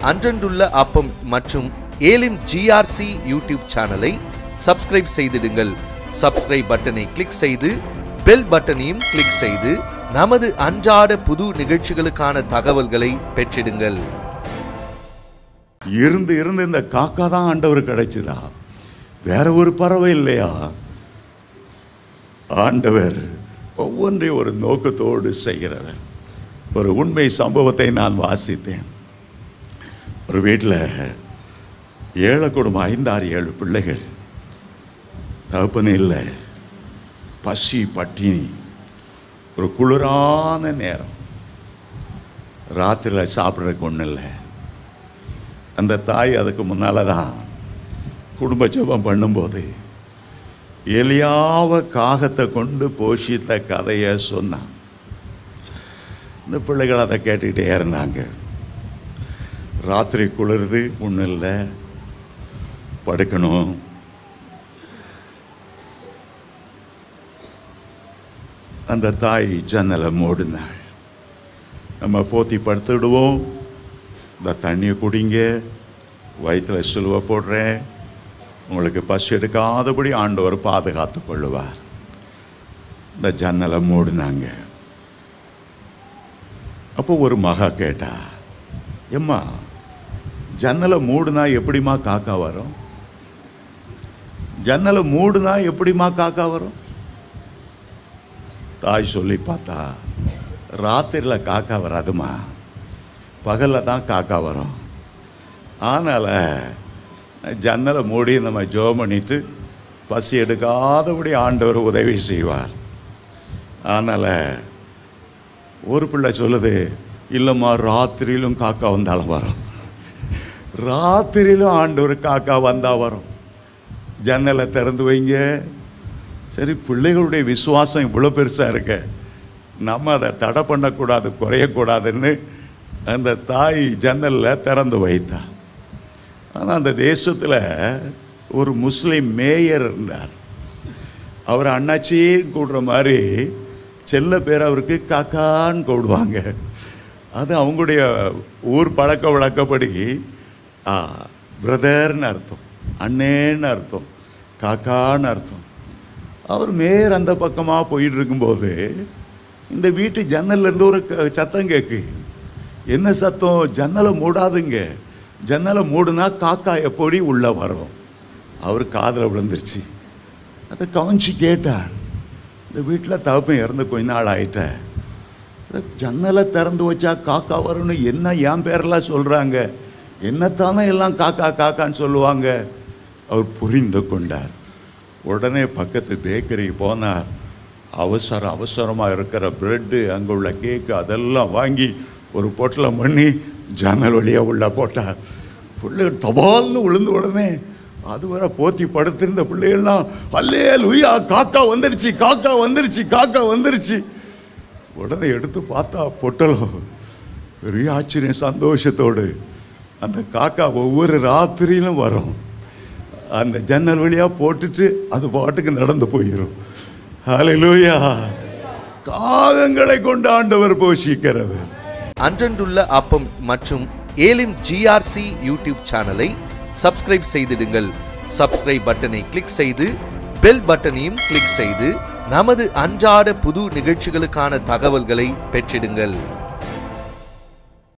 அன்றன்றுள்ள அப்பம் மற்றும் Elim GRC YouTube சேனலை சப்ஸ்கிரைப் செய்திடுங்கள் சப்ஸ்கிரைப் பட்டனை கிளிக் செய்து பெல் பட்டனையும் கிளிக் செய்து நமது அன்றாட புது நிகழ்ச்சிகளுக்கான தகவல்களை பெற்றிடுங்கள் இருந்து இருந்து இந்த காக்கா தான் ஆண்டவர் கிடைச்சதா வேற ஒரு பறவை இல்லையா ஆண்டவர் ஒவ்வொன்றையும் ஒரு நோக்கத்தோடு செய்கிறவர் ஒரு உண்மை சம்பவத்தை நான் வாசித்தேன் ஒரு வீட்டில் ஏழை குடும்பம் ஐந்தாறு ஏழு பிள்ளைகள் தகப்பனே இல்லை பசி பட்டினி ஒரு குளிரான நேரம் ராத்திரியில் சாப்பிட்றதுக்கு ஒன்றும் இல்லை அந்த தாய் அதுக்கு முன்னால் தான் குடும்ப ஜெபம் பண்ணும்போது எலியாவ காகத்தை கொண்டு போஷித்த கதையை சொன்னான் இந்த பிள்ளைகள் அதை கேட்டுக்கிட்டே இருந்தாங்க ராத்திரி குளிருது ஒன்றும் இல்லை படுக்கணும் அந்த தாய் ஜன்னலை மூடினாள் நம்ம போத்தி படுத்துடுவோம் இந்த தண்ணியை குடிங்க வயிற்றில் சிலுவை போடுறேன் உங்களுக்கு பசி எடுக்காதபடி ஆண்டவர் பாதுகாத்து கொள்ளுவார் இந்த ஜன்னலை மூடினாங்க அப்போ ஒரு மகா கேட்டா எம்மா ஜன்னலை மூடுனா எப்படிம்மா காக்கா வரும் ஜன்னலை மூடுனா எப்படிம்மா காக்கா வரும் தாய் சொல்லி பார்த்தா ராத்திரியில் காக்கா வராதுமா பகலில் தான் காக்கா வரும் அதனால் ஜன்னலை மூடி நம்ம ஜோம் பண்ணிட்டு பசி எடுக்காதபடி ஆண்டவர் உதவி செய்வார் அதனால் ஒரு பிள்ளை சொல்லுது இல்லைம்மா ராத்திரியிலும் காக்கா வந்தாலும் வரும் ராத்திரியிலும் ஆண்டவர் காக்கா வந்தால் வரும் ஜன்னலை திறந்து வைங்க சரி பிள்ளைகளுடைய விசுவாசம் இவ்வளோ பெருசாக இருக்க நம்ம அதை தடை பண்ணக்கூடாது குறையக்கூடாதுன்னு அந்த தாய் ஜன்னலில் திறந்து வைத்தா ஆனால் அந்த தேசத்தில் ஒரு முஸ்லீம் மேயர் இருந்தார் அவர் அண்ணாச்சின்னு கூடுற மாதிரி செல்ல பேர் அவருக்கு காக்கான்னு கூடுவாங்க அது அவங்களுடைய ஊர் பழக்க வழக்கப்படி பிரதர்னு அர்த்தம் அண்ணேன்னு அர்த்தம் காக்கான்னு அர்த்தம் அவர் மேயர் அந்த பக்கமாக போயிட்டு இருக்கும்போது இந்த வீட்டு ஜன்னல்லேருந்து ஒரு க- சத்தம் கேட்கு என்ன சத்தம் ஜன்னலை மூடாதுங்க ஜன்னலை மூடுனா காக்கா எப்படி உள்ளே வரும் அவர் காதில் விழுந்துருச்சு அதை கவனிச்சு கேட்டார் இந்த வீட்டில் தகப்பன் இறந்து கொஞ்ச நாள் ஆயிட்ட இந்த ஜன்னலை திறந்து வச்சா காக்கா வரும்னு என்ன என் பேரெல்லாம் சொல்கிறாங்க என்னத்தானே எல்லாம் காக்கா காக்கான்னு சொல்லுவாங்க அவர் புரிந்து கொண்டார் உடனே பக்கத்து பேக்கரி போனார் அவசர அவசரமாக இருக்கிற பிரெட்டு அங்கே உள்ள கேக்கு அதெல்லாம் வாங்கி ஒரு பொட்டலம் பண்ணி ஜன்னல் வழியாக உள்ள போட்டார் பிள்ளைகள் தபால்னு விழுந்த உடனே அது வரை போத்தி படுத்திருந்த பிள்ளைகள்லாம் அல்லே லுய்யா காக்கா வந்துருச்சு காக்கா வந்துருச்சு காக்கா வந்துருச்சு உடனே எடுத்து பார்த்தா பொட்டலம் பெரிய ஆச்சரியம் சந்தோஷத்தோடு அந்த காக்கா ஒவ்வொரு ராத்திரியிலும் வரும் அந்த ஜன்னல் வழியாக போட்டுட்டு அது பாட்டுக்கு நடந்து போயிடும் ஹalleluya காகங்களை கொண்டு ஆண்டவர் போஷிக்கிறவர் அன்றன்றுள்ள அப்பம் மற்றும் ஏலிம் ஜிஆர்சி யூடியூப் சேனலை சப்ஸ்கிரைப் செய்திடுங்கள் சப்ஸ்கிரைப் பட்டனை கிளிக் செய்து பெல் பட்டனையும் கிளிக் செய்து நமது அன்றாட புது நிகழ்ச்சிகளுக்கான தகவல்களை பெற்றிடுங்கள்